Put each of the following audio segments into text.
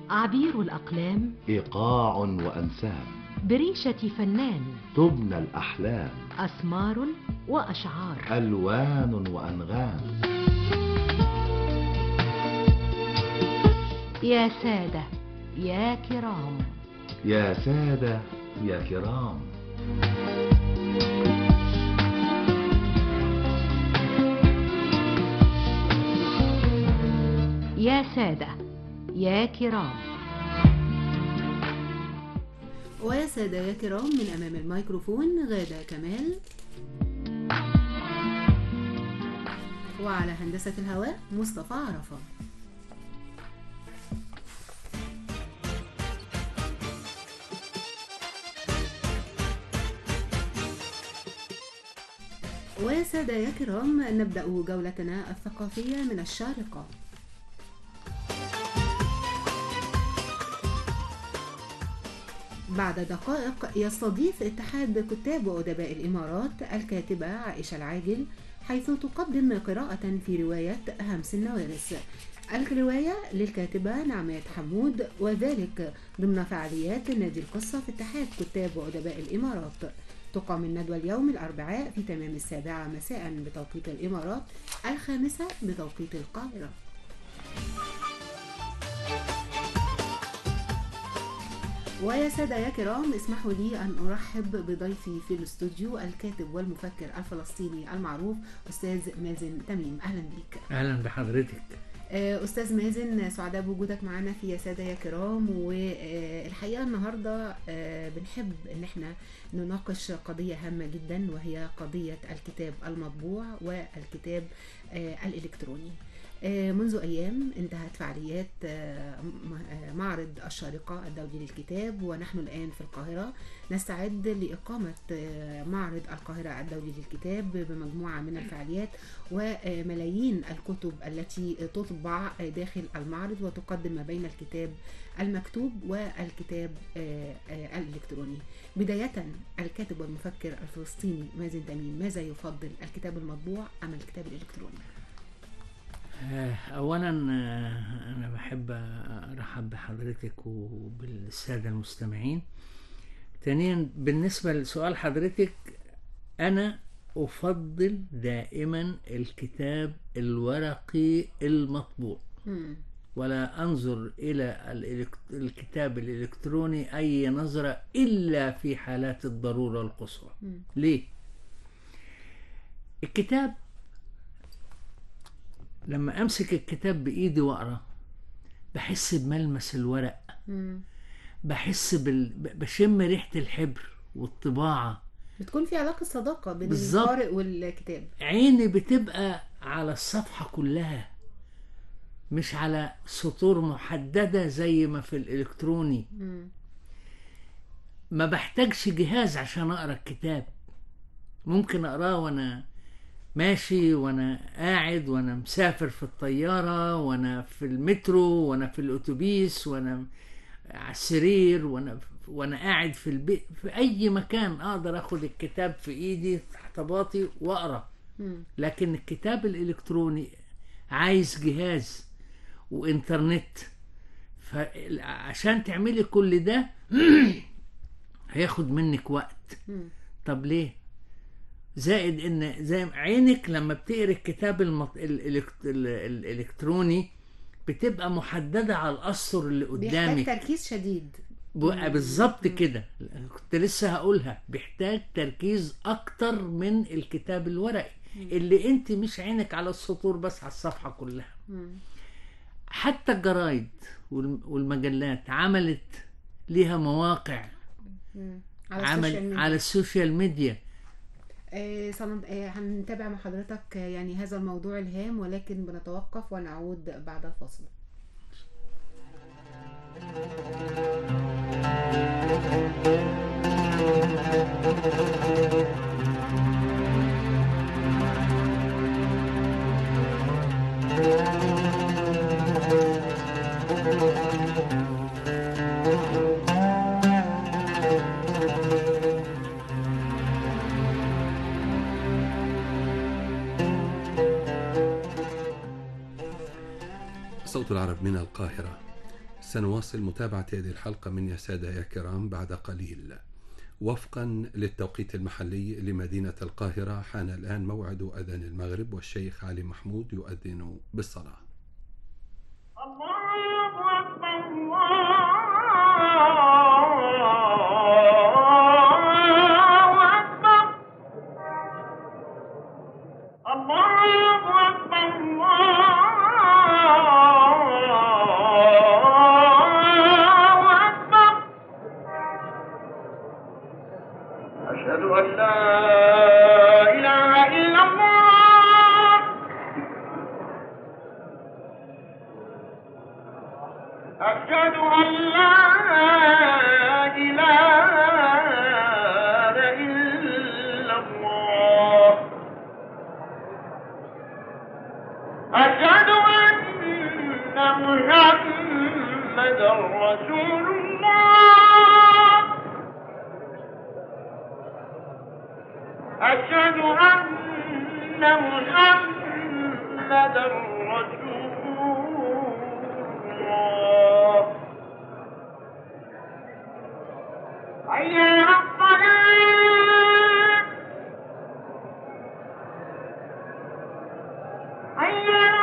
عبير الأقلام إيقاع وأنسام بريشة فنان تبنى الأحلام أسمار وأشعار ألوان وأنغام يا سادة يا كرام يا سادة يا كرام يا سادة يا كرام ويا سادة يا كرام من أمام الميكروفون غادة كمال وعلى هندسة الهواء مصطفى عرفة ويا سادة يا كرام نبدأ جولتنا الثقافية من الشارقة بعد دقائق يستضيف اتحاد كتاب وأدباء الإمارات الكاتبة عائشة العاجل حيث تقدم قراءة في رواية همس النوارس الرواية للكاتبة نعمات حمود وذلك ضمن فعاليات نادي القصة في اتحاد كتاب وأدباء الإمارات تقام الندوة اليوم الأربعاء في تمام السابعة مساء بتوقيت الإمارات الخامسة بتوقيت القاهرة ويا سادة يا كرام اسمحوا لي أن أرحب بضيفي في الاستوديو الكاتب والمفكر الفلسطيني المعروف أستاذ مازن تميم أهلا بيك اهلا بحضرتك آه، أستاذ مازن سعداء بوجودك معنا في يا سادة يا كرام والحقيقة النهاردة آه، بنحب إن احنا نناقش قضية هامة جدا وهي قضية الكتاب المطبوع والكتاب آه، الإلكتروني آه، منذ أيام انتهت فعاليات آه، م- آه، معرض الشارقة الدولي للكتاب ونحن الآن في القاهرة نستعد لإقامة آه، معرض القاهرة الدولي للكتاب بمجموعة من الفعاليات وملايين الكتب التي تطبع داخل المعرض وتقدم ما بين الكتاب المكتوب والكتاب آه، آه، الإلكتروني بداية الكاتب والمفكر الفلسطيني مازن تميم ماذا يفضل الكتاب المطبوع أم الكتاب الإلكتروني؟ آه، اولا آه، انا بحب ارحب بحضرتك وبالساده المستمعين ثانيا بالنسبه لسؤال حضرتك انا افضل دائما الكتاب الورقي المطبوع مم. ولا انظر الى الإلكت- الكتاب الالكتروني اي نظره الا في حالات الضروره القصوى مم. ليه الكتاب لما امسك الكتاب بايدي واقرا بحس بملمس الورق مم. بحس بال... ب- بشم ريحه الحبر والطباعه بتكون في علاقة صداقة بين بالظبط. القارئ والكتاب عيني بتبقى على الصفحه كلها مش على سطور محدده زي ما في الالكتروني مم. ما بحتاجش جهاز عشان اقرا الكتاب ممكن اقراه وانا ماشي وانا قاعد وانا مسافر في الطياره وانا في المترو وانا في الاتوبيس وانا على السرير وانا وانا قاعد في البيت في اي مكان اقدر اخد الكتاب في ايدي تحت باطي واقرا مم. لكن الكتاب الالكتروني عايز جهاز وانترنت فعشان تعملي كل ده هياخد منك وقت مم. طب ليه زائد ان زي عينك لما بتقري الكتاب المط... الإلكت... ال- الالكتروني بتبقى محدده على الاسطر اللي بيحتاج قدامك تركيز شديد بقى بالظبط كده كنت لسه هقولها بيحتاج تركيز اكتر من الكتاب الورقي اللي انت مش عينك على السطور بس على الصفحه كلها مم. حتى الجرايد والم- والمجلات عملت ليها مواقع مم. على السوشيال عمل ميديا. على السوشيال ميديا آه صنم... آه هنتابع مع حضرتك آه، يعني هذا الموضوع الهام ولكن بنتوقف ونعود بعد الفاصل صوت العرب من القاهرة سنواصل متابعة هذه الحلقة من يا سادة يا كرام بعد قليل وفقا للتوقيت المحلي لمدينة القاهرة حان الآن موعد أذان المغرب والشيخ علي محمود يؤذن بالصلاة الله أكبر الله أكبر الله أكبر الله أكبر أشهد أن لا إله إلا الله أشهد أن لا إله إلا الله أشهد أن محمدا رسول الله أشهد أن محمدا رسول الله حي على الصلاة حي على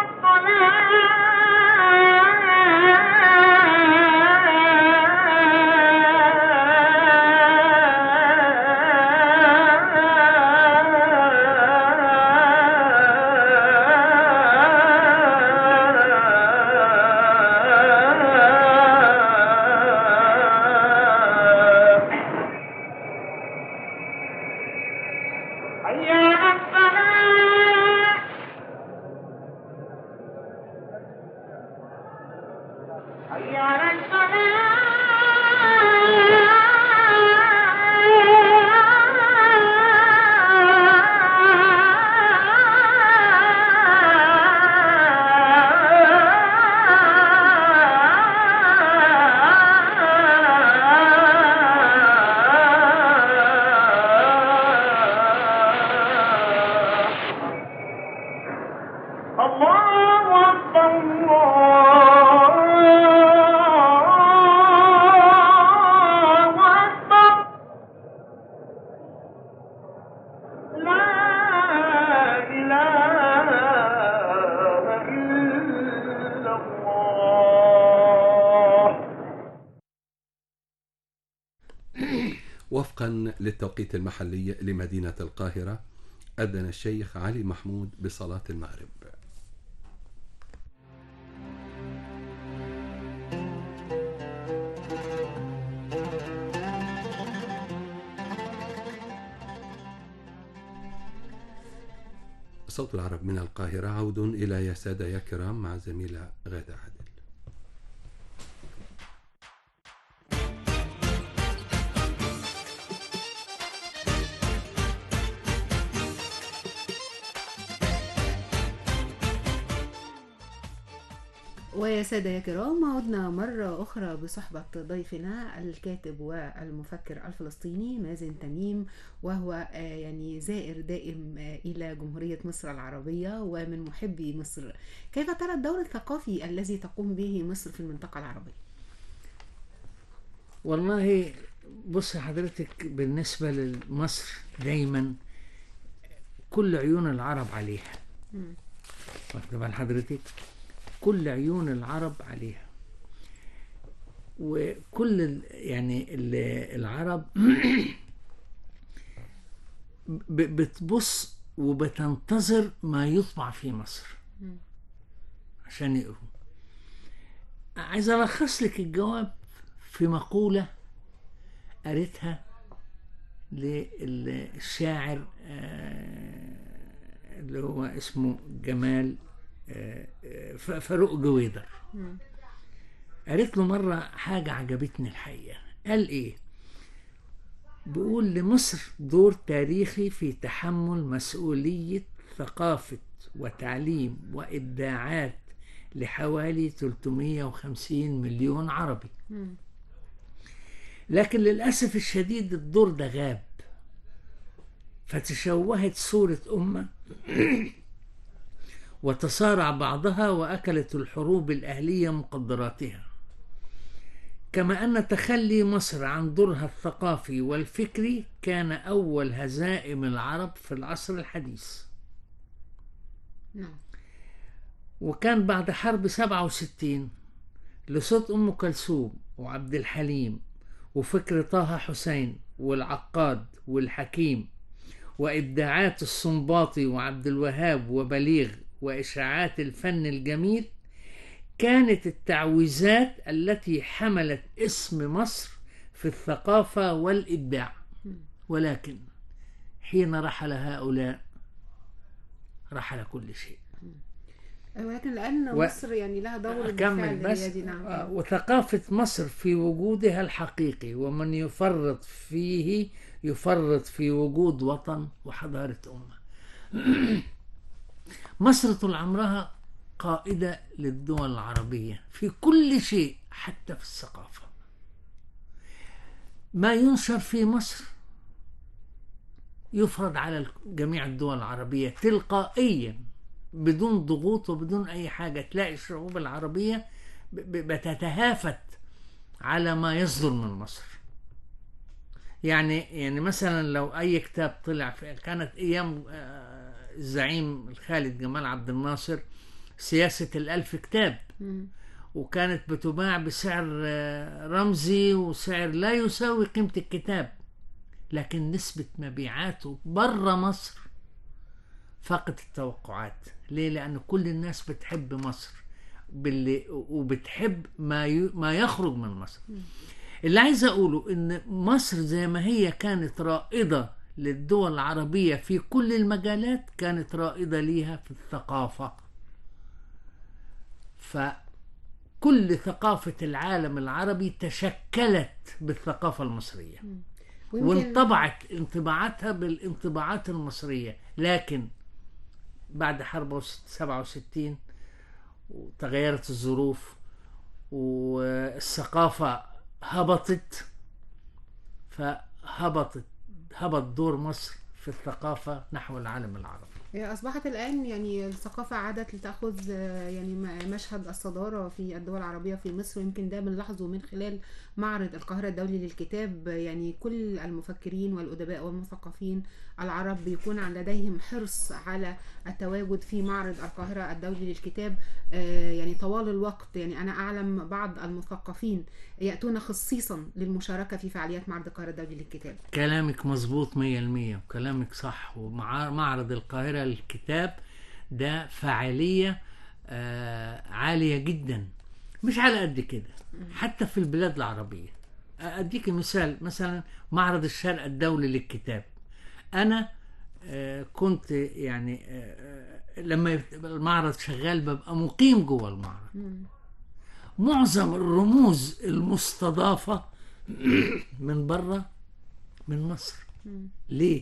الصلاة حي على الصلاة حي على الصلاة الله أكبر الله أكبر لا إله إلا الله وفقا للتوقيت المحلي لمدينة القاهرة أذن الشيخ علي محمود بصلاة المغرب صوت العرب من القاهرة عود إلى يا سادة يا كرام مع زميلة غادة عادل ويا سادة يا كرام عدنا مرة أخرى بصحبة ضيفنا الكاتب والمفكر الفلسطيني مازن تميم وهو آه، يعني زائر دائم آه، إلى جمهورية مصر العربية ومن محبي مصر كيف ترى الدور الثقافي الذي تقوم به مصر في المنطقة العربية؟ والله بص حضرتك بالنسبة لمصر دايما كل عيون العرب عليها مم. واخد بال حضرتك كل عيون العرب عليها وكل ال- يعني ال- العرب ب- بتبص وبتنتظر ما يطبع في مصر مم. عشان يقروا عايز الخص لك الجواب في مقولة قريتها للشاعر آه، اللي هو اسمه جمال آه، آه، ف- فاروق جويدر مم. قالت له مرة حاجة عجبتني الحقيقة قال ايه بيقول لمصر دور تاريخي في تحمل مسؤولية ثقافة وتعليم وإبداعات لحوالي 350 مليون عربي مم. لكن للأسف الشديد الدور ده غاب فتشوهت صورة أمة وتصارع بعضها وأكلت الحروب الأهلية مقدراتها كما أن تخلي مصر عن دورها الثقافي والفكري كان أول هزائم العرب في العصر الحديث نعم وكان بعد حرب 67 لصوت أم كلثوم وعبد الحليم وفكر طه حسين والعقاد والحكيم وإبداعات الصنباطي وعبد الوهاب وبليغ وإشاعات الفن الجميل كانت التعويذات التي حملت اسم مصر في الثقافة والإبداع ولكن حين رحل هؤلاء رحل كل شيء ولكن لان و- مصر يعني لها دور أكمل بالفعل بس هي دي نعم آه، وثقافة مصر في وجودها الحقيقي ومن يفرط فيه يفرط في وجود وطن وحضارة أمة مصر طول عمرها قائدة للدول العربية في كل شيء حتى في الثقافة ما ينشر في مصر يفرض على جميع الدول العربية تلقائيا بدون ضغوط وبدون أي حاجة تلاقي الشعوب العربية ب- ب- بتتهافت على ما يصدر من مصر يعني يعني مثلا لو أي كتاب طلع في كانت أيام آه، الزعيم الخالد جمال عبد الناصر سياسة الألف كتاب مم. وكانت بتباع بسعر آه، رمزي وسعر لا يساوي قيمة الكتاب لكن نسبة مبيعاته برا مصر فاقت التوقعات ليه لأن كل الناس بتحب مصر باللي وبتحب ما ي... ما يخرج من مصر اللي عايز أقوله إن مصر زي ما هي كانت رائدة للدول العربية في كل المجالات كانت رائدة ليها في الثقافة فكل ثقافة العالم العربي تشكلت بالثقافة المصرية ويمكن وانطبعت انطباعاتها بالانطباعات المصرية لكن بعد حرب 67 وتغيرت الظروف والثقافة هبطت فهبطت هبط دور مصر في الثقافة نحو العالم العربي هي أصبحت الآن يعني الثقافة عادت لتأخذ آه، يعني م- مشهد الصدارة في الدول العربية في مصر ويمكن ده بنلاحظه من خلال معرض القاهرة الدولي للكتاب يعني كل المفكرين والأدباء والمثقفين العرب بيكون عن لديهم حرص على التواجد في معرض القاهرة الدولي للكتاب آه، يعني طوال الوقت يعني أنا أعلم بعض المثقفين يأتون خصيصا للمشاركة في فعاليات معرض القاهرة الدولي للكتاب كلامك مظبوط مية المية وكلامك صح ومعرض القاهرة للكتاب ده فعالية آه عالية جدا مش على قد كده حتى في البلاد العربية أديك مثال مثلا معرض الشرق الدولي للكتاب أنا آه كنت يعني آه آه، لما يبقى المعرض شغال ببقى مقيم جوه المعرض معظم الرموز المستضافة من بره من مصر ليه؟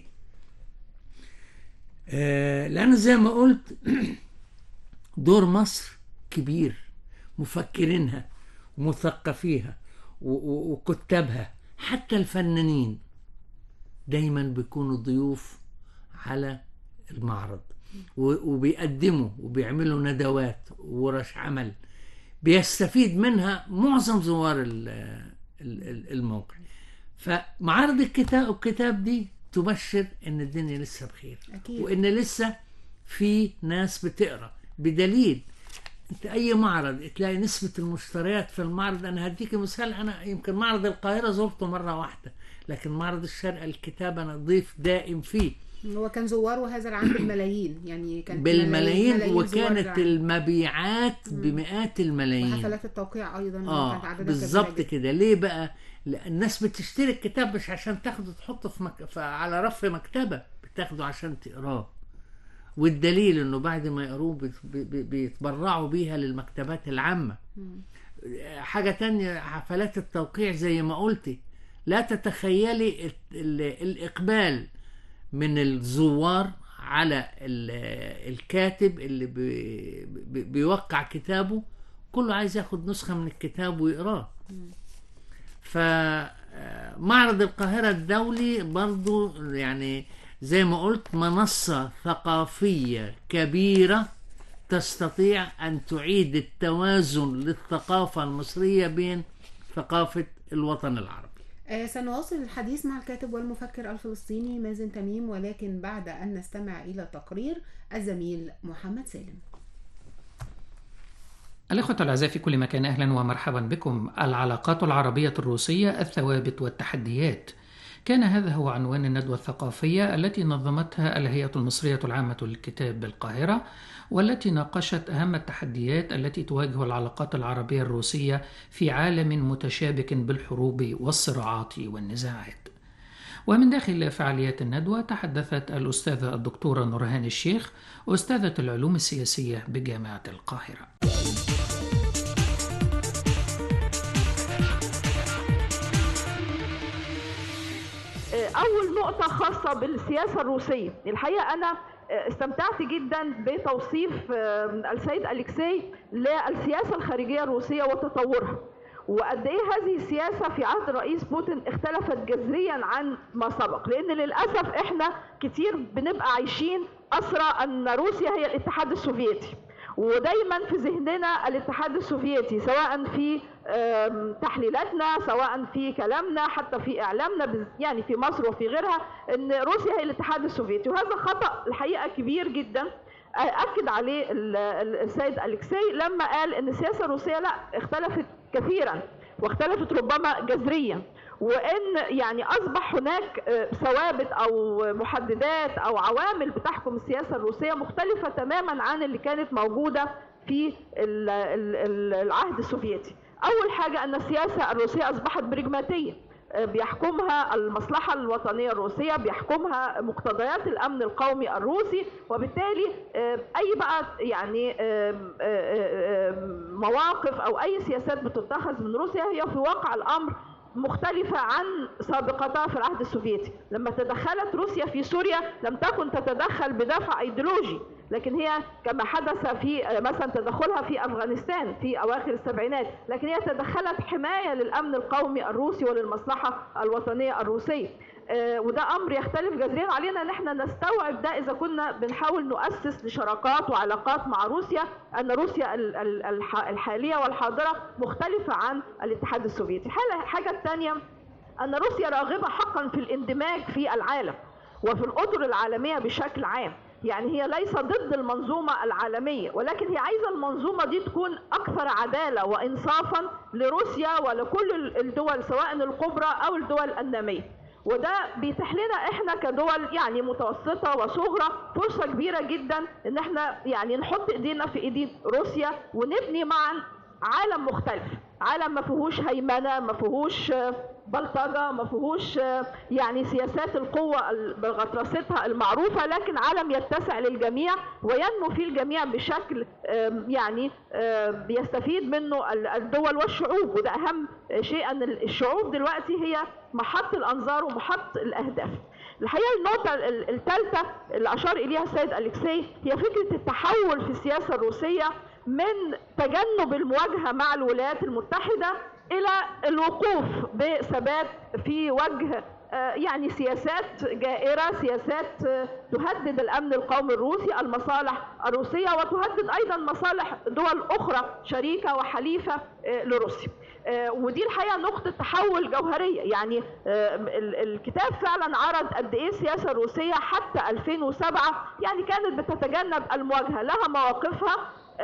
آه لأن زي ما قلت دور مصر كبير مفكرينها ومثقفيها و- و- وكتابها حتى الفنانين دايما بيكونوا ضيوف على المعرض و- وبيقدموا وبيعملوا ندوات وورش عمل بيستفيد منها معظم زوار ال- ال- ال- الموقع فمعارض الكتاب الكتاب دي تبشر ان الدنيا لسه بخير أكيد. وان لسه في ناس بتقرا بدليل انت اي معرض تلاقي نسبه المشتريات في المعرض انا هديك مثال انا يمكن معرض القاهره زرته مره واحده لكن معرض الشرق الكتاب انا ضيف دائم فيه هو كان زواره هذا العام بالملايين يعني كان بالملايين ملايين زوار وكانت العام. المبيعات بمئات الملايين وحفلات التوقيع ايضا كانت اه عددها كبيرة بالظبط جداً. كده ليه بقى لأن الناس بتشتري الكتاب مش عشان تاخده تحطه في, مك... في على رف مكتبه بتاخده عشان تقراه والدليل انه بعد ما يقروه بت... بي- بي- بيتبرعوا بيها للمكتبات العامه حاجه تانية حفلات التوقيع زي ما قلتي لا تتخيلي ال... ال... الاقبال من الزوار على ال... الكاتب اللي بي... بي... بيوقع كتابه كله عايز ياخد نسخه من الكتاب ويقراه فمعرض القاهرة الدولي برضو يعني زي ما قلت منصة ثقافية كبيرة تستطيع أن تعيد التوازن للثقافة المصرية بين ثقافة الوطن العربي آه، سنواصل الحديث مع الكاتب والمفكر الفلسطيني مازن تميم ولكن بعد أن نستمع إلى تقرير الزميل محمد سالم الإخوة الأعزاء في كل مكان أهلا ومرحبا بكم العلاقات العربية الروسية الثوابت والتحديات كان هذا هو عنوان الندوة الثقافية التي نظمتها الهيئة المصرية العامة للكتاب بالقاهرة والتي ناقشت أهم التحديات التي تواجه العلاقات العربية الروسية في عالم متشابك بالحروب والصراعات والنزاعات ومن داخل فعاليات الندوة تحدثت الأستاذة الدكتورة نورهان الشيخ أستاذة العلوم السياسية بجامعة القاهرة أول نقطة خاصة بالسياسة الروسية الحقيقة أنا استمتعت جدا بتوصيف السيد أليكسي للسياسة الخارجية الروسية وتطورها وقد ايه هذه السياسه في عهد الرئيس بوتين اختلفت جذريا عن ما سبق لان للاسف احنا كتير بنبقى عايشين اسرى ان روسيا هي الاتحاد السوفيتي ودايما في ذهننا الاتحاد السوفيتي سواء في تحليلاتنا سواء في كلامنا حتى في اعلامنا يعني في مصر وفي غيرها ان روسيا هي الاتحاد السوفيتي وهذا خطا الحقيقه كبير جدا اكد عليه السيد اليكسي لما قال ان السياسه الروسيه لا اختلفت كثيرا واختلفت ربما جذريا وان يعني اصبح هناك ثوابت او محددات او عوامل بتحكم السياسه الروسيه مختلفه تماما عن اللي كانت موجوده في العهد السوفيتي. اول حاجه ان السياسه الروسيه اصبحت برجماتيه بيحكمها المصلحة الوطنية الروسية بيحكمها مقتضيات الأمن القومي الروسي وبالتالي أي بقى يعني مواقف أو أي سياسات بتتخذ من روسيا هي في واقع الأمر مختلفة عن سابقتها في العهد السوفيتي لما تدخلت روسيا في سوريا لم تكن تتدخل بدافع ايديولوجي لكن هي كما حدث في مثلا تدخلها في افغانستان في اواخر السبعينات لكن هي تدخلت حمايه للامن القومي الروسي وللمصلحه الوطنيه الروسيه وده امر يختلف جذريا علينا ان احنا نستوعب ده اذا كنا بنحاول نؤسس لشراكات وعلاقات مع روسيا ان روسيا الحاليه والحاضره مختلفه عن الاتحاد السوفيتي الحاجه الثانيه ان روسيا راغبه حقا في الاندماج في العالم وفي الاطر العالميه بشكل عام يعني هي ليس ضد المنظومة العالمية ولكن هي عايزة المنظومة دي تكون أكثر عدالة وإنصافا لروسيا ولكل الدول سواء الكبرى أو الدول النامية وده بيتيح لنا احنا كدول يعني متوسطه وصغرى فرصه كبيره جدا ان احنا يعني نحط ايدينا في ايدين روسيا ونبني معا عالم مختلف عالم ما فيهوش هيمنه ما فيهوش بلطجه ما فيهوش يعني سياسات القوه بغطرستها المعروفه لكن عالم يتسع للجميع وينمو فيه الجميع بشكل يعني بيستفيد منه الدول والشعوب وده اهم شيء ان الشعوب دلوقتي هي محط الانظار ومحط الاهداف الحقيقه النقطه الثالثه اللي اشار اليها السيد اليكسي هي فكره التحول في السياسه الروسيه من تجنب المواجهه مع الولايات المتحده الى الوقوف بثبات في وجه يعني سياسات جائرة سياسات تهدد الأمن القومي الروسي المصالح الروسية وتهدد أيضا مصالح دول أخرى شريكة وحليفة لروسيا ودي الحقيقة نقطة تحول جوهرية يعني الكتاب فعلا عرض قد إيه السياسة الروسية حتى 2007 يعني كانت بتتجنب المواجهة لها مواقفها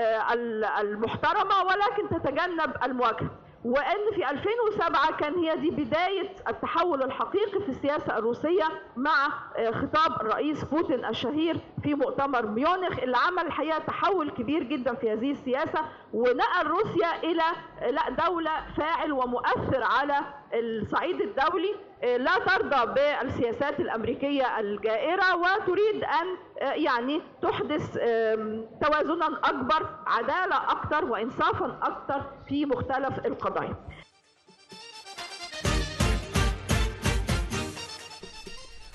المحترمة ولكن تتجنب المواجهة وان في 2007 كان هي دي بدايه التحول الحقيقي في السياسه الروسيه مع خطاب الرئيس بوتين الشهير في مؤتمر ميونخ اللي عمل الحقيقه تحول كبير جدا في هذه السياسه ونقل روسيا الى لا دوله فاعل ومؤثر على الصعيد الدولي لا ترضى بالسياسات الامريكيه الجائره وتريد ان يعني تحدث توازنا اكبر عداله اكثر وانصافا اكثر في مختلف القضايا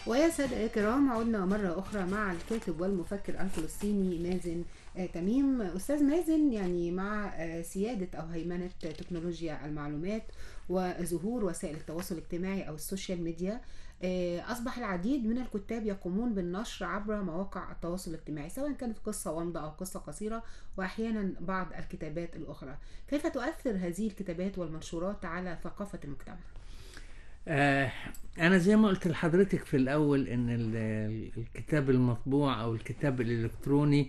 ويا سادة الكرام عدنا مرة أخرى مع الكاتب والمفكر الفلسطيني مازن آه، تميم أستاذ مازن يعني مع آه، سيادة أو هيمنة تكنولوجيا المعلومات وظهور وسائل التواصل الاجتماعي أو السوشيال ميديا آه، أصبح العديد من الكتاب يقومون بالنشر عبر مواقع التواصل الاجتماعي سواء كانت قصة ومضة أو قصة قصيرة وأحيانا بعض الكتابات الأخرى كيف تؤثر هذه الكتابات والمنشورات على ثقافة المجتمع؟ آه انا زي ما قلت لحضرتك في الاول ان ال- ال- الكتاب المطبوع او الكتاب الالكتروني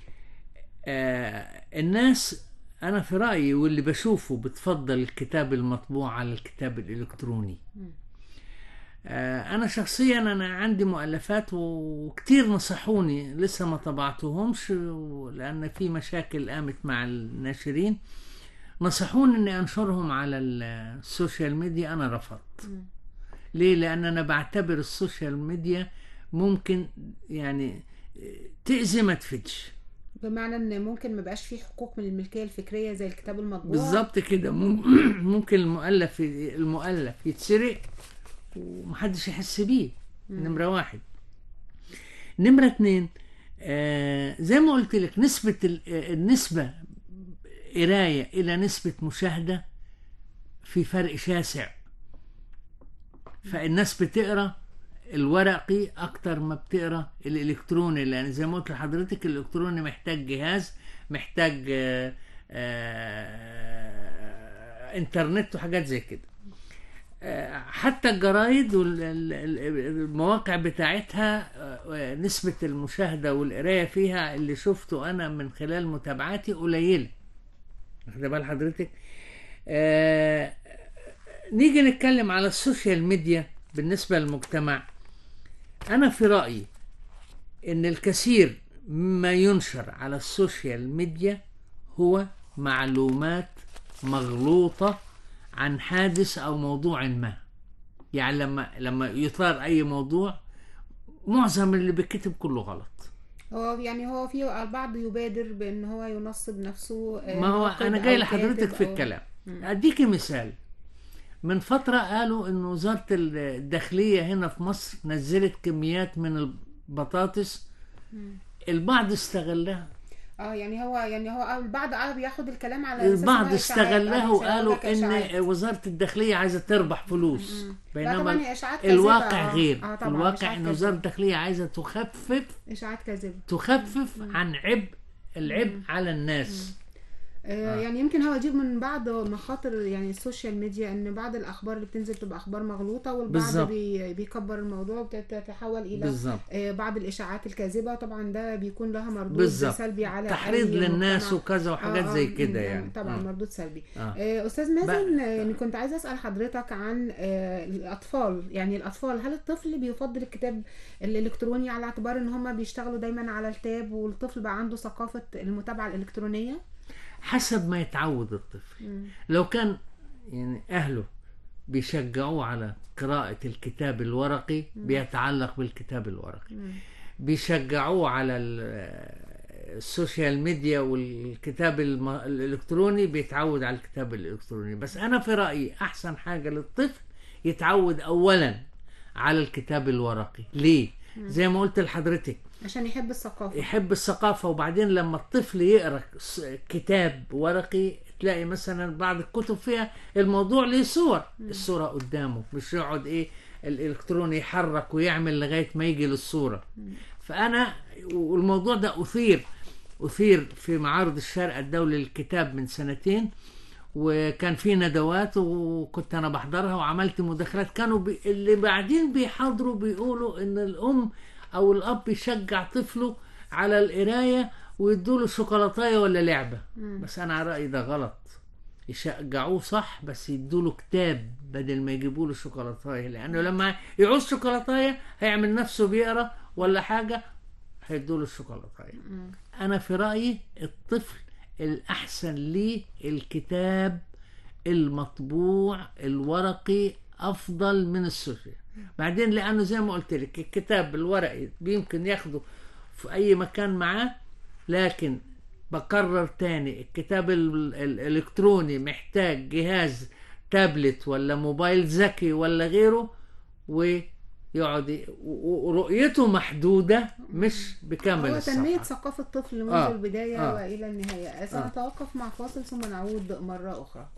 آه الناس انا في رايي واللي بشوفه بتفضل الكتاب المطبوع على الكتاب الالكتروني آه انا شخصيا انا عندي مؤلفات وكتير نصحوني لسه ما طبعتهمش لان في مشاكل قامت مع الناشرين نصحوني اني انشرهم على السوشيال ميديا انا رفضت ليه لان انا بعتبر السوشيال ميديا ممكن يعني تأذي ما تفيدش بمعنى ان ممكن ما بقاش فيه حقوق من الملكيه الفكريه زي الكتاب المطبوع بالظبط كده مم- ممكن المؤلف المؤلف يتسرق ومحدش يحس بيه نمرة واحد نمرة اتنين آه زي ما قلت لك نسبة ال- آه، النسبة قراية إلى نسبة مشاهدة في فرق شاسع فالناس بتقرا الورقي اكتر ما بتقرا الالكتروني لان زي ما قلت لحضرتك الالكتروني محتاج جهاز محتاج آه، آه، انترنت وحاجات زي كده آه، حتى الجرايد والمواقع بتاعتها آه، نسبة المشاهدة والقراية فيها اللي شفته أنا من خلال متابعاتي قليلة واخد بال حضرتك آه، نيجي نتكلم على السوشيال ميديا بالنسبة للمجتمع أنا في رأيي إن الكثير مما ينشر على السوشيال ميديا هو معلومات مغلوطة عن حادث أو موضوع ما يعني لما لما يثار أي موضوع معظم اللي بيتكتب كله غلط هو يعني هو في البعض يبادر بان هو ينصب نفسه آه، ما هو ناقد انا جاي أو لحضرتك كاتب في أو- الكلام مم. اديكي مثال من فترة قالوا ان وزارة الداخلية هنا في مصر نزلت كميات من البطاطس البعض استغلها اه يعني هو يعني هو البعض اه بياخد الكلام على أساس البعض إنها إشاعات. استغلها آه، وقالوا بيشغلوها كإشاعات. ان وزارة الداخلية عايزة تربح فلوس لا طبعا هي إشاعات كاذبة. الواقع آه. غير آه طبعا الواقع إشاعات ان كاذبة. وزارة الداخلية عايزة تخفف اشاعات كاذبه تخفف عن عبء العبء على الناس آه. يعني يمكن هو يجيب من بعض مخاطر يعني السوشيال ميديا ان بعض الاخبار اللي بتنزل تبقى اخبار مغلوطه والبعض بالظبط. بي بيكبر الموضوع وبتتحول الى بالظبط آه بعض الاشاعات الكاذبه طبعا ده بيكون لها مردود بالظبط. سلبي على تحريض أي للناس مجتمع. وكذا وحاجات آه، آه، زي كده م- يعني طبعا آه. مردود سلبي آه. آه، استاذ مازن آه، يعني كنت عايزه اسال حضرتك عن آه، الاطفال يعني الاطفال هل الطفل بيفضل الكتاب الالكتروني على اعتبار ان هم بيشتغلوا دايما على التاب والطفل بقى عنده ثقافه المتابعه الالكترونيه حسب ما يتعود الطفل لو كان يعني اهله بيشجعوه على قراءة الكتاب الورقي بيتعلق بالكتاب الورقي بيشجعوه على ال- السوشيال ميديا والكتاب الم- الالكتروني بيتعود على الكتاب الالكتروني بس انا في رايي احسن حاجه للطفل يتعود اولا على الكتاب الورقي ليه زي ما قلت لحضرتك عشان يحب الثقافه يحب الثقافة وبعدين لما الطفل يقرأ س- كتاب ورقي تلاقي مثلا بعض الكتب فيها الموضوع ليه صور الصورة قدامه مش يقعد ايه الالكتروني يحرك ويعمل لغاية ما يجي للصورة فأنا والموضوع ده أثير أثير في معارض الشارع الدولي للكتاب من سنتين وكان في ندوات وكنت انا بحضرها وعملت مداخلات كانوا بي... اللي بعدين بيحاضروا بيقولوا ان الام او الاب يشجع طفله على القرايه ويدوله شوكولاتايه ولا لعبه بس انا على رايي ده غلط يشجعوه صح بس يدوله كتاب بدل ما يجيبوا له شوكولاتايه لانه لما يعوز شوكولاتايه هيعمل نفسه بيقرا ولا حاجه هيدوله الشوكولاتايه انا في رايي الطفل الاحسن ليه الكتاب المطبوع الورقي افضل من السوشيال بعدين لانه زي ما قلت لك الكتاب الورقي يمكن ياخده في اي مكان معاه لكن بكرر تاني الكتاب ال- ال- الالكتروني محتاج جهاز تابلت ولا موبايل ذكي ولا غيره يقعد ي- و- و- ورؤيته محدودة مش بكامل هو تنمية الصفحة ثقافة الطفل منذ آه. البداية آه. وإلى النهاية سنتوقف مع فاصل ثم نعود مرة أخرى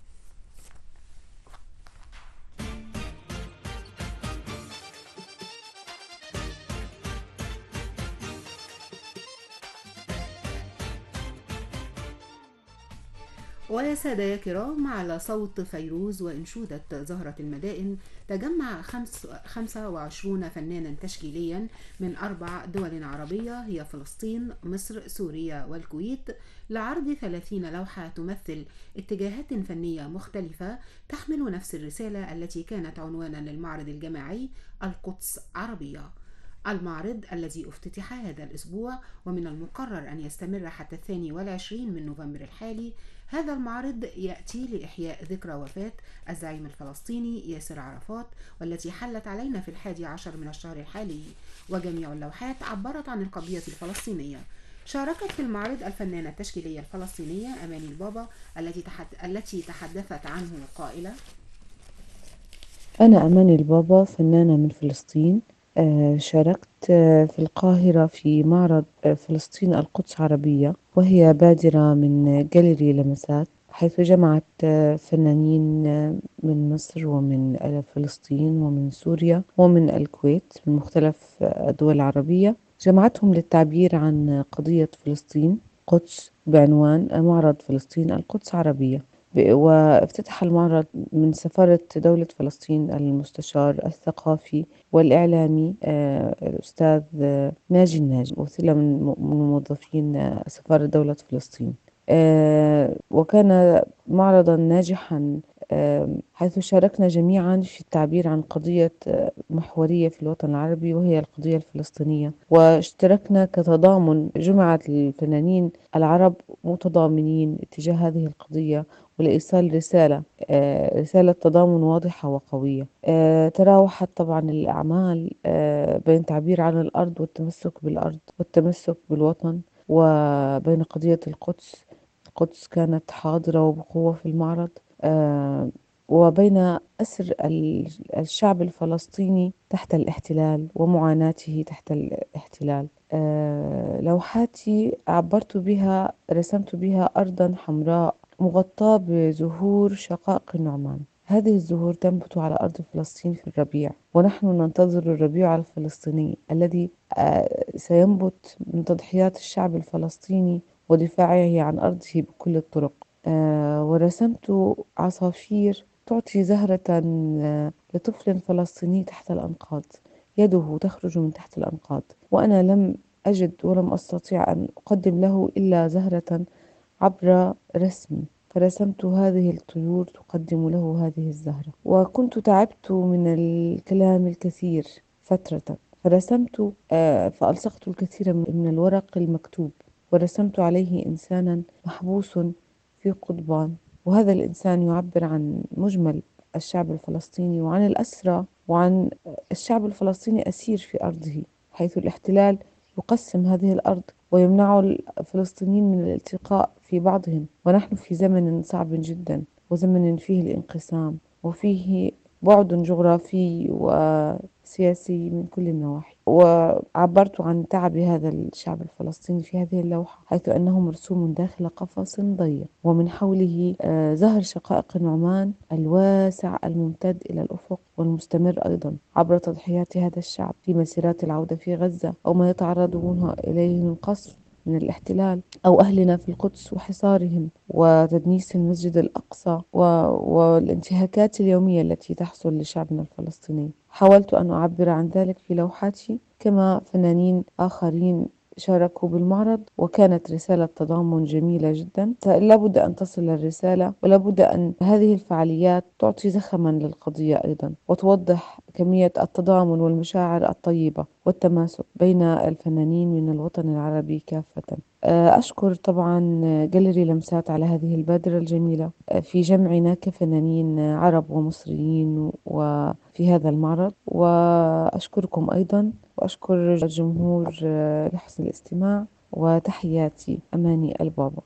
ويا سادة يا كرام على صوت فيروز وإنشودة زهرة المدائن تجمع خمس 25 فنانا تشكيليا من أربع دول عربية هي فلسطين مصر سوريا والكويت لعرض 30 لوحة تمثل اتجاهات فنية مختلفة تحمل نفس الرسالة التي كانت عنوانا للمعرض الجماعي القدس عربية المعرض الذي افتتح هذا الأسبوع ومن المقرر أن يستمر حتى الثاني والعشرين من نوفمبر الحالي هذا المعرض يأتي لإحياء ذكرى وفاة الزعيم الفلسطيني ياسر عرفات والتي حلت علينا في الحادي عشر من الشهر الحالي وجميع اللوحات عبرت عن القضية الفلسطينية شاركت في المعرض الفنانة التشكيلية الفلسطينية أماني البابا التي تحد... التي تحدثت عنه قائلة أنا أماني البابا فنانة من فلسطين آه، شاركت آه، في القاهرة في معرض آه، فلسطين القدس عربية وهي بادرة من جاليري لمسات حيث جمعت آه، فنانين آه، من مصر ومن آه، فلسطين ومن سوريا ومن الكويت من مختلف آه، الدول العربية جمعتهم للتعبير عن قضية فلسطين قدس بعنوان معرض فلسطين القدس عربية ب- وافتتح المعرض من سفارة دولة فلسطين المستشار الثقافي والإعلامي آه، الأستاذ آه، ناجي الناجي وسيلة من م- من موظفين آه، سفارة دولة فلسطين آه، وكان معرضا ناجحا آه، حيث شاركنا جميعا في التعبير عن قضية آه، محورية في الوطن العربي وهي القضية الفلسطينية واشتركنا كتضامن جمعت الفنانين العرب متضامنين تجاه هذه القضية ولإيصال رسالة آه، رسالة تضامن واضحة وقوية آه، تراوحت طبعا الأعمال آه، بين تعبير عن الأرض والتمسك بالأرض والتمسك بالوطن وبين قضية القدس القدس كانت حاضرة وبقوة في المعرض آه، وبين أسر ال- الشعب الفلسطيني تحت الاحتلال ومعاناته تحت الاحتلال آه، لوحاتي عبرت بها رسمت بها أرضا حمراء مغطاة بزهور شقائق النعمان هذه الزهور تنبت على أرض فلسطين في الربيع ونحن ننتظر الربيع الفلسطيني الذي آه، سينبت من تضحيات الشعب الفلسطيني ودفاعه عن أرضه بكل الطرق آه، ورسمت عصافير تعطي زهرة آه، لطفل فلسطيني تحت الأنقاض يده تخرج من تحت الأنقاض وأنا لم أجد ولم أستطيع أن أقدم له إلا زهرة عبر رسمي فرسمت هذه الطيور تقدم له هذه الزهرة وكنت تعبت من الكلام الكثير فترة فرسمت آه، فألصقت الكثير من من الورق المكتوب ورسمت عليه إنسانا محبوس في قضبان وهذا الإنسان يعبر عن مجمل الشعب الفلسطيني وعن الأسرى وعن الشعب الفلسطيني أسير في أرضه حيث الاحتلال يقسم هذه الأرض ويمنع الفلسطينيين من الالتقاء في بعضهم ونحن في زمن صعب جدا وزمن فيه الانقسام وفيه بعد جغرافي وسياسي من كل النواحي وعبرت عن تعب هذا الشعب الفلسطيني في هذه اللوحة حيث أنه مرسوم داخل قفص ضيق ومن حوله آه، زهر شقائق النعمان الواسع الممتد إلى الأفق والمستمر أيضا عبر تضحيات هذا الشعب في مسيرات العودة في غزة أو ما يتعرضون إليه من قصف من الاحتلال أو أهلنا في القدس وحصارهم وتدنيس المسجد الأقصى و... والانتهاكات اليومية التي تحصل لشعبنا الفلسطيني حاولت أن أعبر عن ذلك في لوحاتي كما فنانين آخرين شاركوا بالمعرض وكانت رسالة تضامن جميلة جدا لابد أن تصل الرسالة ولابد أن هذه الفعاليات تعطي زخما للقضية أيضا وتوضح كمية التضامن والمشاعر الطيبة والتماسك بين الفنانين من الوطن العربي كافة آه، أشكر طبعا جاليري لمسات على هذه البادرة الجميلة آه، في جمعنا كفنانين عرب ومصريين وفي هذا المعرض وأشكركم أيضا وأشكر الجمهور آه، لحسن الاستماع وتحياتي أماني البابا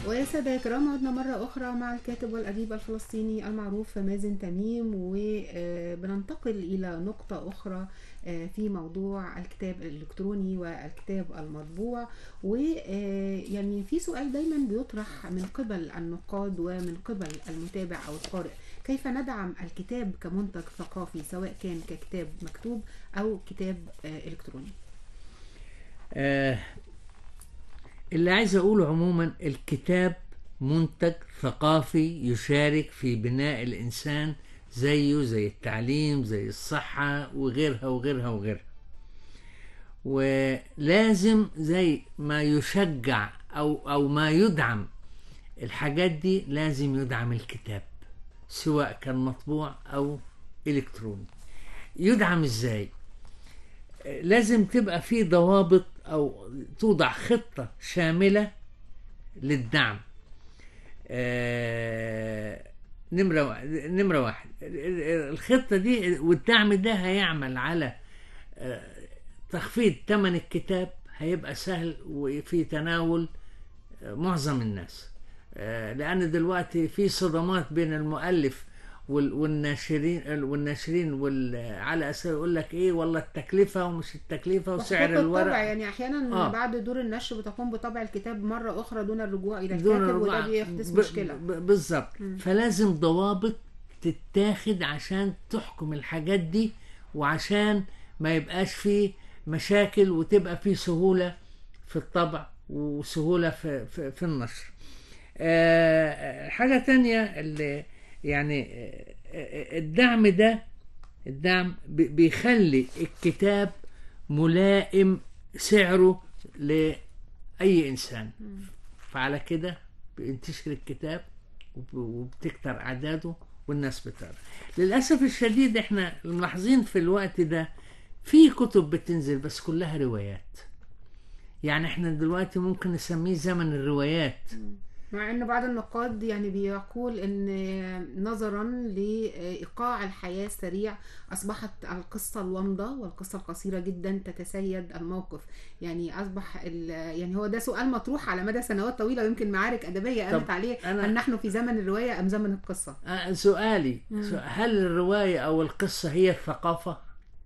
وسادة الكرام عدنا مرة أخرى مع الكاتب والأديب الفلسطيني المعروف مازن تميم وبننتقل إلى نقطة أخرى آه، في موضوع الكتاب الإلكتروني والكتاب المطبوع ويعني في سؤال دايما بيطرح من قبل النقاد ومن قبل المتابع أو القارئ كيف ندعم الكتاب كمنتج ثقافي سواء كان ككتاب مكتوب أو كتاب آه، إلكتروني آه اللي عايز اقوله عموما الكتاب منتج ثقافي يشارك في بناء الانسان زيه زي التعليم زي الصحة وغيرها وغيرها وغيرها ولازم زي ما يشجع او او ما يدعم الحاجات دي لازم يدعم الكتاب سواء كان مطبوع او الكتروني يدعم ازاي لازم تبقى في ضوابط او توضع خطه شامله للدعم آه، نمره وا- نمره واحد الخطه دي والدعم ده هيعمل على آه، تخفيض ثمن الكتاب هيبقى سهل وفي تناول آه، معظم الناس آه، لان دلوقتي في صدمات بين المؤلف وال- والناشرين والناشرين وال على اساس يقول لك ايه والله التكلفه ومش التكلفه وسعر وحقوق الورق الطبع يعني احيانا آه. بعد دور النشر بتقوم بطبع الكتاب مره اخرى دون الرجوع الى دون الكاتب الرجوع. وده بيحدث ب- مشكله ب- بالظبط مم. فلازم ضوابط تتاخد عشان تحكم الحاجات دي وعشان ما يبقاش فيه مشاكل وتبقى فيه سهولة في الطبع وسهولة في, في, في النشر آه، حاجة تانية اللي يعني آه، آه، الدعم ده الدعم بي- بيخلي الكتاب ملائم سعره لأي إنسان فعلى كده بينتشر الكتاب وب- وبتكتر أعداده والناس بتقرا للأسف الشديد احنا ملاحظين في الوقت ده في كتب بتنزل بس كلها روايات يعني احنا دلوقتي ممكن نسميه زمن الروايات مع ان بعض النقاد يعني بيقول ان نظرا لايقاع الحياه السريع اصبحت القصه الومضه والقصه القصيره جدا تتسيد الموقف يعني اصبح ال- يعني هو ده سؤال مطروح على مدى سنوات طويله ويمكن معارك ادبيه قامت طب عليه أنا- هل نحن في زمن الروايه ام زمن القصه آه، سؤالي مم. سؤ- هل الرواية أو القصة هي الثقافة؟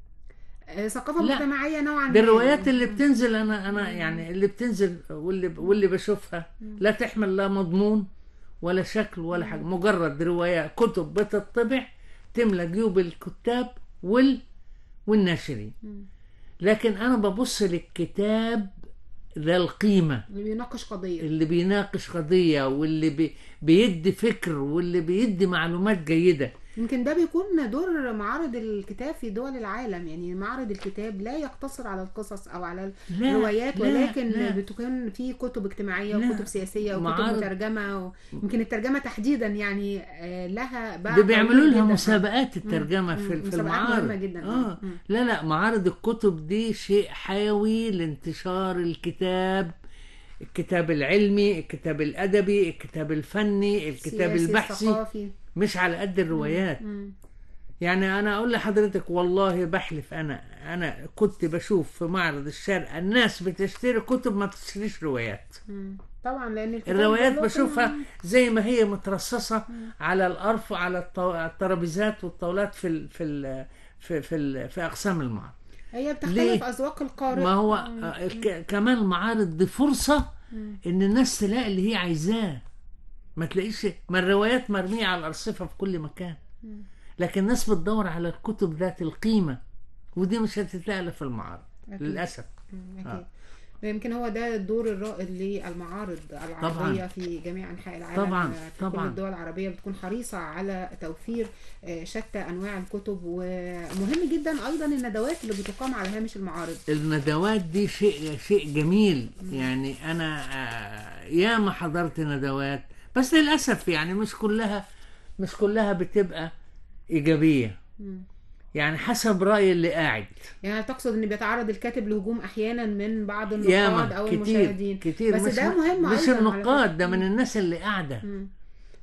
آه، ثقافه لا. مجتمعيه نوعا ده ما. الروايات اللي بتنزل انا انا يعني اللي بتنزل واللي واللي بشوفها لا تحمل لا مضمون ولا شكل ولا حاجه مجرد روايه كتب بتطبع تملى جيوب الكتاب وال والناشرين مم. لكن انا ببص للكتاب ذا القيمه اللي بيناقش قضيه اللي بيناقش قضيه واللي بي بيدي فكر واللي بيدي معلومات جيده يمكن ده بيكون دور معارض الكتاب في دول العالم يعني معرض الكتاب لا يقتصر على القصص او على لا، الروايات لا، ولكن لا. بتكون في كتب اجتماعيه لا، وكتب سياسيه وكتب معارض- مترجمه ويمكن الترجمه تحديدا يعني آه، لها باع ده بيعملوا طويل لها جداً. مسابقات مم. الترجمه مم. في في مسابقات المعارض مهمة جداً. اه مم. لا لا معارض الكتب دي شيء حيوي لانتشار الكتاب الكتاب العلمي الكتاب الادبي الكتاب الفني الكتاب السياسي، البحثي الثقافي مش على قد الروايات مم. يعني انا اقول لحضرتك والله بحلف انا انا كنت بشوف في معرض الشرق الناس بتشتري كتب ما بتشتريش روايات مم. طبعا لان الكتاب الروايات له بشوفها قيمة. زي ما هي مترصصه على الارف على الطو- الترابيزات والطاولات في ال في ال في في, ال في اقسام المعرض هي بتختلف ليه؟ اذواق القارئ ما هو مم. آه، الك- كمان المعارض دي فرصه مم. ان الناس تلاقي اللي هي عايزاه ما تلاقيش ما الروايات مرميه على الارصفه في كل مكان مم. لكن الناس بتدور على الكتب ذات القيمه ودي مش هتتلاقي إلا في المعارض أكيد. للاسف مم. آه. اكيد يمكن هو ده الدور الرائد للمعارض العربية طبعاً. في جميع أنحاء العالم طبعاً، في طبعاً. كل الدول العربية بتكون حريصة على توفير آه، شتى أنواع الكتب ومهم جدا أيضا الندوات اللي بتقام على هامش المعارض الندوات دي شيء شيء جميل يعني انا آه، ياما حضرت ندوات بس للاسف يعني مش كلها مش كلها بتبقى ايجابيه مم. يعني حسب راي اللي قاعد يعني تقصد ان بيتعرض الكاتب لهجوم احيانا من بعض النقاد ياما او كتير المشاهدين كتير بس مش ده مهم مش أيضاً على النقاد فكرة. ده من الناس اللي قاعده مم.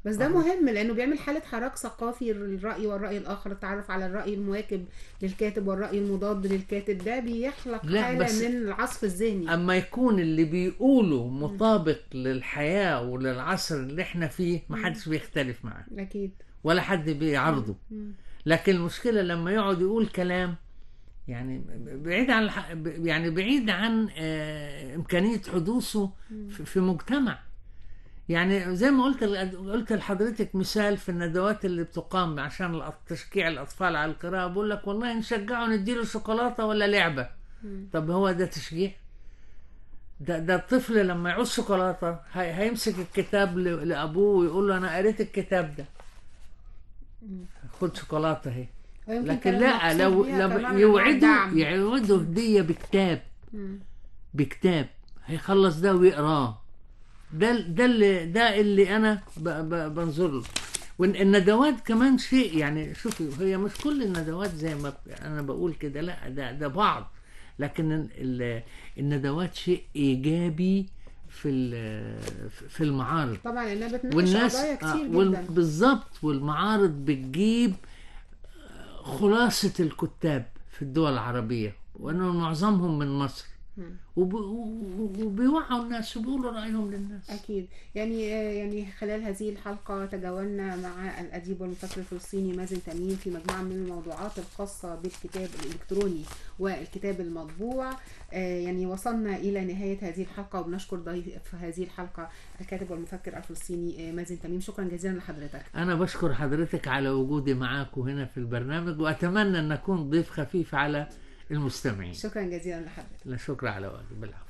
بس ده آه. مهم لانه بيعمل حاله حراك ثقافي للراي والراي الاخر التعرف على الراي المواكب للكاتب والراي المضاد للكاتب ده بيخلق لا، حاله بس- من العصف الذهني اما يكون اللي بيقوله مطابق للحياه وللعصر اللي احنا فيه ما حدش بيختلف معاه اكيد ولا حد بيعارضه مم. لكن المشكله لما يقعد يقول كلام يعني بعيد عن الح- يعني بعيد عن آه، امكانيه حدوثه في- في مجتمع يعني زي ما قلت قلت لحضرتك مثال في الندوات اللي بتقام عشان الأط- تشجيع الاطفال على القراءه بقول لك والله نشجعه نديله شوكولاته ولا لعبه مم. طب هو ده تشجيع ده ده الطفل لما يعوز شوكولاته هي هيمسك الكتاب ل- لابوه ويقول له انا قريت الكتاب ده خد شوكولاته اهي ويمكن لكن كان لا المقصود لو بيها لو كمان أنواع يوعدوا الدعم. يعودوا هديه بكتاب مم. بكتاب هيخلص ده ويقراه ده ده اللي ده اللي انا ب ب بنظر له والندوات كمان شيء يعني شوفي هي مش كل الندوات زي ما ب- انا بقول كده لا ده ده بعض لكن ال- ال- الندوات شيء ايجابي في ال- في المعارض طبعا لانها بتناقش والناس قضايا كتير آه، وال- جدا بالظبط والمعارض بتجيب خلاصة الكتاب في الدول العربية وأنه معظمهم من مصر مم. وب- و- وبيوعوا الناس وبيقولوا رأيهم للناس أكيد يعني آه، يعني خلال هذه الحلقة تجولنا مع الأديب والمفكر الفلسطيني مازن تميم في مجموعة من الموضوعات الخاصة بالكتاب الإلكتروني والكتاب المطبوع آه، يعني وصلنا إلى نهاية هذه الحلقة وبنشكر ضيف هذه الحلقة الكاتب والمفكر الفلسطيني آه، مازن تميم شكرا جزيلا لحضرتك أنا بشكر حضرتك على وجودي معاكم هنا في البرنامج وأتمنى أن أكون ضيف خفيف على المستمعين شكرا جزيلا لحضرتك لا شكر على واجب العفو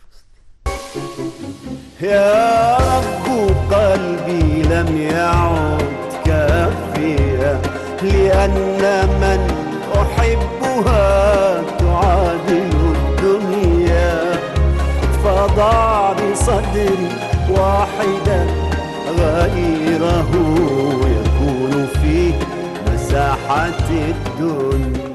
يا رب قلبي لم يعد كافيا لأن من أحبها تعادل الدنيا فضع بصدري واحدا غيره يكون في مساحة الدنيا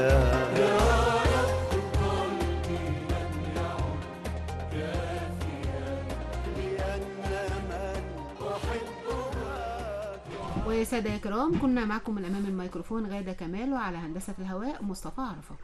وسادة يا كرام كنا معكم من أمام الميكروفون غادة كمال وعلى هندسة الهواء مصطفى عرفة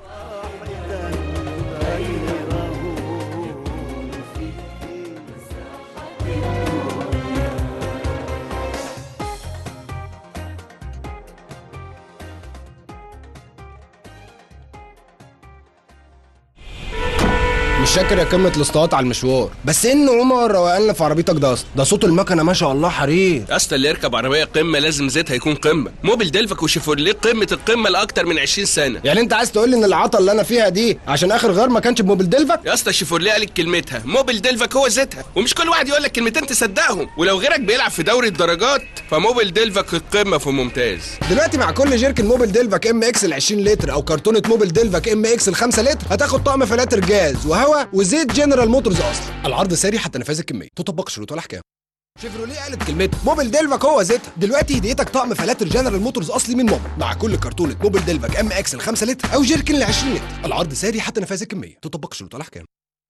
مش شاكر يا قمة الاسطوات على المشوار بس ايه النعومة والروقان اللي في عربيتك ده اصلا ده صوت المكنة ما شاء الله حرير يا اسطى اللي يركب عربيه قمه لازم زيتها يكون قمه موبل ديلفك وشيفورليه قمه القمه لاكتر من 20 سنه يعني انت عايز تقول لي ان العطل اللي انا فيها دي عشان اخر غير ما كانش بموبيل ديلفك يا اسطى شيفورليه قالت كلمتها موبل ديلفك هو زيتها ومش كل واحد يقول لك كلمتين تصدقهم ولو غيرك بيلعب في دوري الدرجات فموبل ديلفك القمه في ممتاز دلوقتي مع كل جيركن موبيل ديلفك ام اكس ال 20 لتر او كرتونة موبيل ديلفك ام اكس ال 5 لتر هتاخد طقم فلاتر جاز وهواء وزيت جنرال موتورز اصلا العرض ساري حتى نفاذ الكمية تطبق شروط والاحكام شيفروليه قالت كلمتها موبيل ديلفك هو زيتها دلوقتي هديتك طقم فلاتر جنرال موتورز اصلي من موبيل مع كل كرتونة موبيل ديلفك ام اكس ال 5 لتر او جيركن ال 20 لتر العرض ساري حتى نفاذ الكمية تطبق شروط والاحكام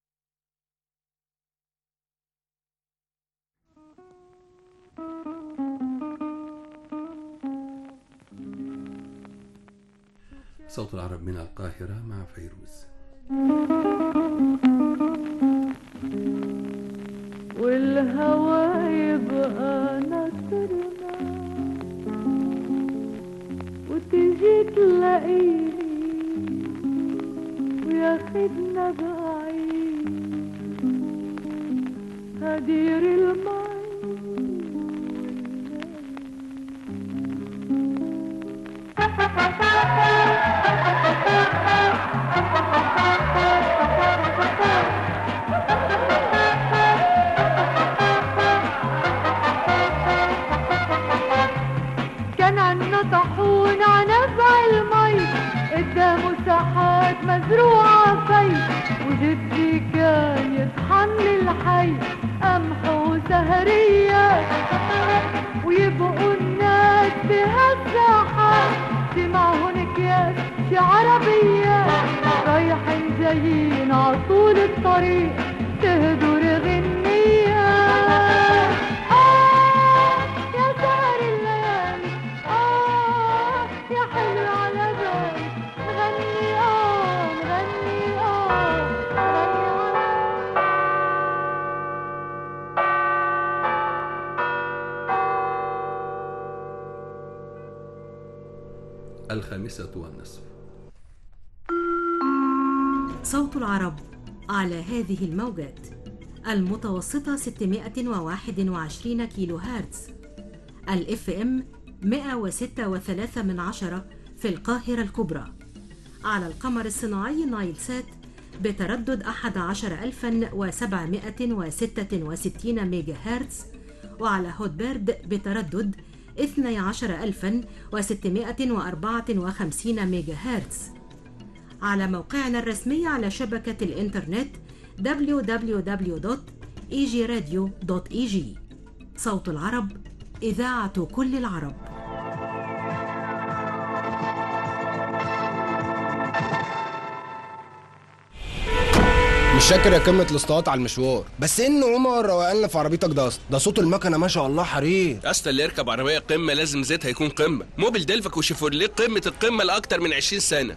صوت العرب من القاهرة مع فيروز والهوى يبقى نصرنا وتجي تلاقيني وياخدنا بعيد هدير المي كان عنا طاحون عنبع المي قدامه ساحات مزروعة في وجدي كان يطحن للحي قمح وسهرية ويبقوا الناس بهالساحات سمعهن اكياس شي عربية رايحين جايين عطول الطريق تهدر غنية آه يا الخامسة والنصف صوت العرب على هذه الموجات المتوسطة 621 كيلو هرتز الاف ام 106 من عشرة في القاهرة الكبرى على القمر الصناعي نايل سات بتردد 11766 ميجا هرتز وعلى هوت بيرد بتردد 12654 ميجا هرتز على موقعنا الرسمي على شبكة الإنترنت www.egradio.eg صوت العرب إذاعة كل العرب مش شاكر يا قمة الاسطوات على المشوار بس ان عمر روقان في عربيتك ده اصلا ده صوت المكنه ما شاء الله حرير يا اسطى اللي يركب عربيه قمه لازم زيتها يكون قمه موبيل دلفك وشيفورليه قمه القمه لاكتر من 20 سنه